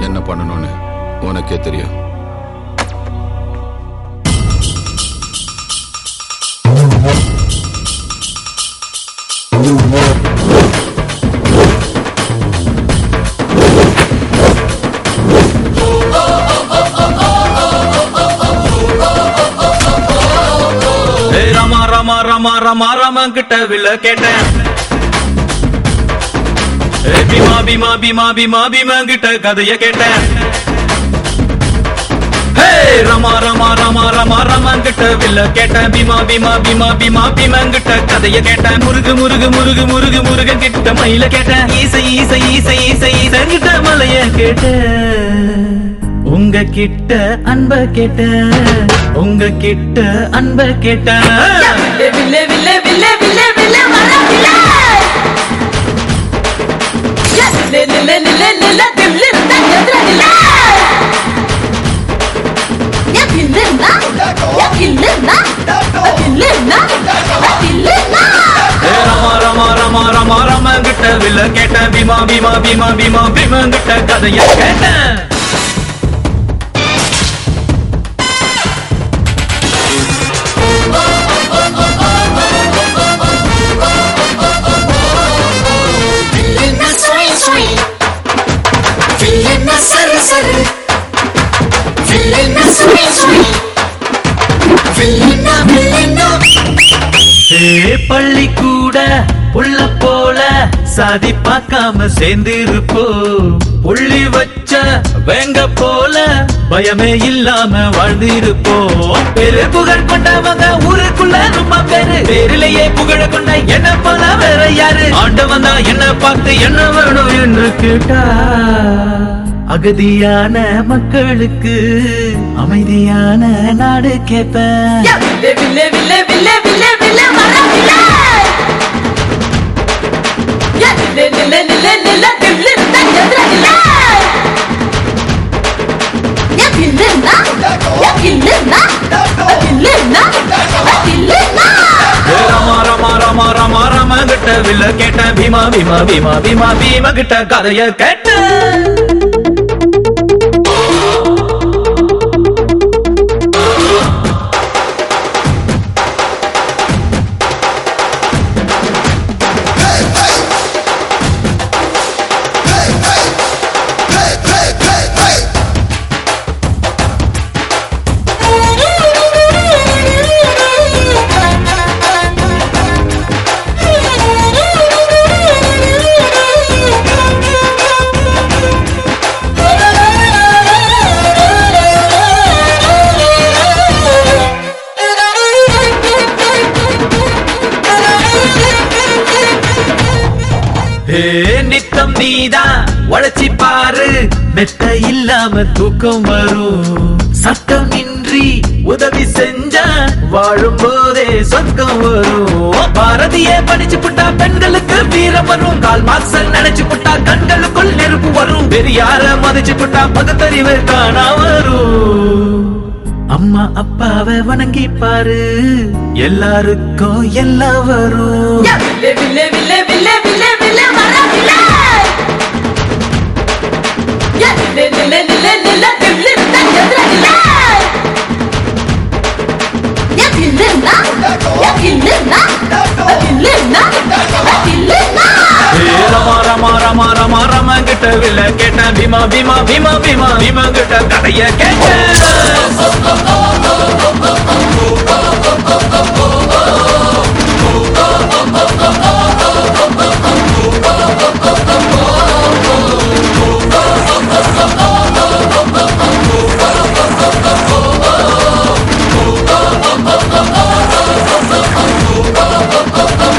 என்ன பண்ணணும்னு உனக்கே தெரியும் ஏய் ராமா ராமா ராமா ராமா ராமா கிட்ட வில்ல கேட்டேன் ஏய் பீமா பீமா பீமா பீமா பீமா கிட்ட கதைய கேட்டேன் ஹே ரமா ரமா ரமா ரமா ரமன் கிட்ட வில்ல கேட்டேன் பீமா பீமா பீமா பீமா பீமன் கிட்ட கதைய கேட்டேன் முருகு முருகு முருகு முருகு முருகன் கிட்ட மயில கேட்டேன் ஈசை ஈசை ஈசை ஈசை ஈசன் கிட்ட மலைய கேட்டேன் உங்க கிட்ட அன்ப கேட்டேன் உங்க கிட்ட அன்ப கேட்டேன் வில்லே வில்லே வில்லே வில்லே வில்லே வர வில்லே எஸ் லே லே லே லே லே தில்லு தா எதிர வில்லே யா கில்லுனா யா கில்லுனா கில்லுனா கில்லுனா ஏ ரமா ரமா ரமா ரமா ரமன் கிட்ட வில்ல கேட்டேன் பீமா பீமா பீமா பீமா பீமன் கிட்ட கதைய கேட்டேன் வில்லுனா சொய் சொய் வில்லுனா சரு சரு வில்லுனா சொய் சொய் வில்லுனா வில்லுனா ஏ பள்ளி கூட புள்ள போல சாதி பார்க்காம சேர்ந்திருப்போ புள்ளி வச்ச வேங்க போல பயமே இல்லாம வாழ்ந்திருப்போ பெரு புகழ் கொண்டவங்க ஊருக்குள்ள ரொம்ப பேரு பேரிலேயே புகழ கொண்ட என்ன போல வேற யாரு ஆண்டவன் தான் என்ன பார்த்து என்ன வேணும் என்று கேட்டா அகதியான மக்களுக்கு அமைதியான நாடு கேட்பேன் வில்லே வில்லே வில்லே வில்லே வில்லே வில்லே வர வில்லே யா லே லே லே லே லே தில்லு தா எதிர வில்லே யா கில்லுனா யா கில்லுனா கில்லுனா கில்லுனா ஏ ரமா ரமா ரமா ரமா ரம கிட்ட வில்ல கேட்ட பீமா பீமா பீமா பீமா பீமா கிட்ட கதைய கேட்ட ஏ நித்தம் நீதான் உழைச்சி பாரு மெத்த இல்லாம தூக்கம் வரும் சட்டம் இன்றி உதவி செஞ்சா வாழும் போதே சொர்க்கம் வரும் பாரதிய படிச்சு புட்டா பெண்களுக்கு வீரம் வரும் கால் மார்க்சன் நினைச்சு புட்டா கண்களுக்குள் நெருப்பு வரும் பெரியார மதிச்சு புட்டா பகுத்தறிவு காணா வரும் அம்மா அப்பாவை வணங்கி பாரு எல்லாருக்கும் எல்லாம் வரும் யா வில்லே வில்லே வில்லே வில்லே வில்லே வில்லே வர வில்லே யா லே லே லே லே லே தில்லு தா எதிர வில்லே யா கில்லுனா யா கில்லுனா கில்லுனா கில்லுனா ஏ ரமா ரமா ரமா ரமா ரமா கிட்ட வில்ல கேட்டேன் பீமா பீமா பீமா பீமா பீமா கிட்ட கதைய கேட்டேன்